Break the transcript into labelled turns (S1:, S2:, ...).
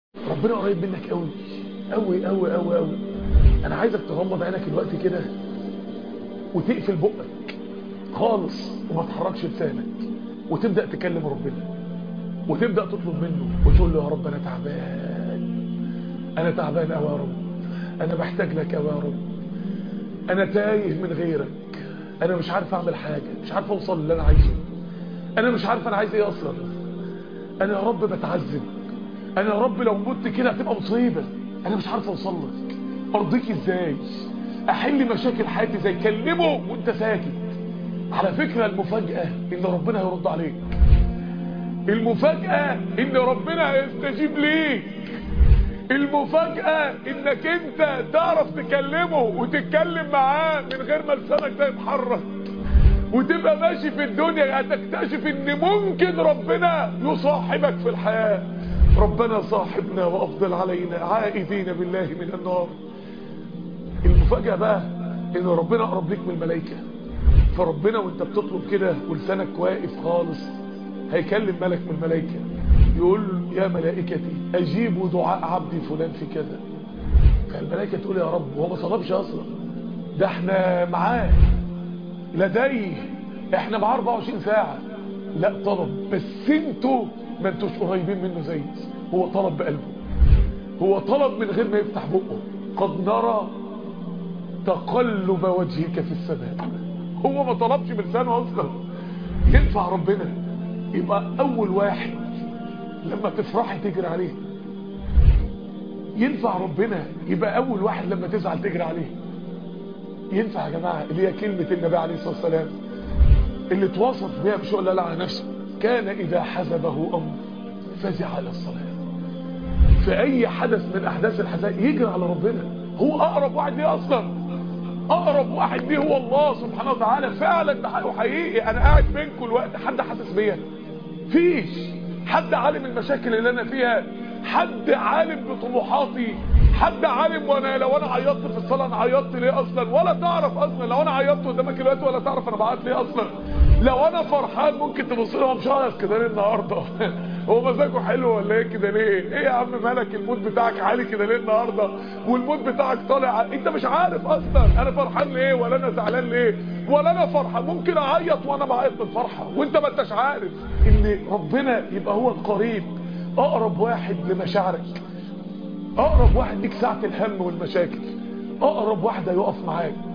S1: ربنا قريب منك قوي قوي قوي قوي قوي انا عايزك تغمض عينك الوقت كده وتقفل بقك خالص وما تحركش لسانك وتبدا تكلم ربنا وتبدا تطلب منه وتقول له يا رب انا تعبان انا تعبان قوي يا رب انا محتاج لك قوي يا رب انا تايه من غيرك انا مش عارف اعمل حاجه مش عارف اوصل للي انا عايزه انا مش عارف انا عايز ايه اصلا انا يا رب بتعذب انا يا رب لو مت كده هتبقى مصيبه انا مش عارف اوصل لك ارضيك ازاي احل مشاكل حياتي ازاي كلمه وانت ساكت على فكره المفاجاه ان ربنا هيرد عليك المفاجاه ان ربنا هيستجيب ليك المفاجأة انك انت تعرف تكلمه وتتكلم معاه من غير ما لسانك ده يتحرك وتبقى ماشي في الدنيا هتكتشف ان ممكن ربنا يصاحبك في الحياة ربنا صاحبنا وافضل علينا عائدين بالله من النار المفاجأة بقى ان ربنا اقرب ليك من الملائكة فربنا وانت بتطلب كده ولسانك واقف خالص هيكلم ملك من الملائكة يقول يا ملائكتي اجيبوا دعاء عبدي فلان في كذا فالملائكة تقول يا رب هو ما طلبش اصلا ده احنا معاه لديه احنا معاه 24 ساعة لا طلب بس انتوا ما انتوش قريبين منه زي هو طلب بقلبه هو طلب من غير ما يفتح بقه قد نرى تقلب وجهك في السماء هو ما طلبش بلسانه اصلا ينفع ربنا يبقى اول واحد لما تفرحي تجري عليه ينفع ربنا يبقى اول واحد لما تزعل تجري عليه ينفع يا جماعة اللي هي كلمة النبي عليه الصلاة والسلام اللي تواصف بها مش ولا لا على نفسه كان اذا حزبه امر فزع على الصلاة في اي حدث من احداث الحزائن يجري على ربنا هو اقرب واحد ليه اصلا اقرب واحد ليه هو الله سبحانه وتعالى فعلا ده حقيقي انا قاعد بينكم الوقت حد حاسس بيا فيش حد عالم المشاكل اللي انا فيها حد عالم بطموحاتي حد عالم وانا لو انا عيطت في الصلاه انا عيطت ليه اصلا ولا تعرف اصلا لو انا عيطت قدامك دلوقتي ولا تعرف انا بعيط ليه اصلا لو انا فرحان ممكن تبص لي هو مش عارف كده ليه النهارده هو مزاجه حلو ولا ايه كده ليه ايه يا عم مالك المود بتاعك عالي كده ليه النهارده والمود بتاعك طالع انت مش عارف اصلا انا فرحان ليه ولا انا زعلان ليه ولا انا فرحان ممكن اعيط وانا بعيط من الفرحه وانت ما انتش عارف ان ربنا يبقى هو القريب اقرب واحد لمشاعرك اقرب واحد ليك ساعه الهم والمشاكل اقرب واحد هيقف معاك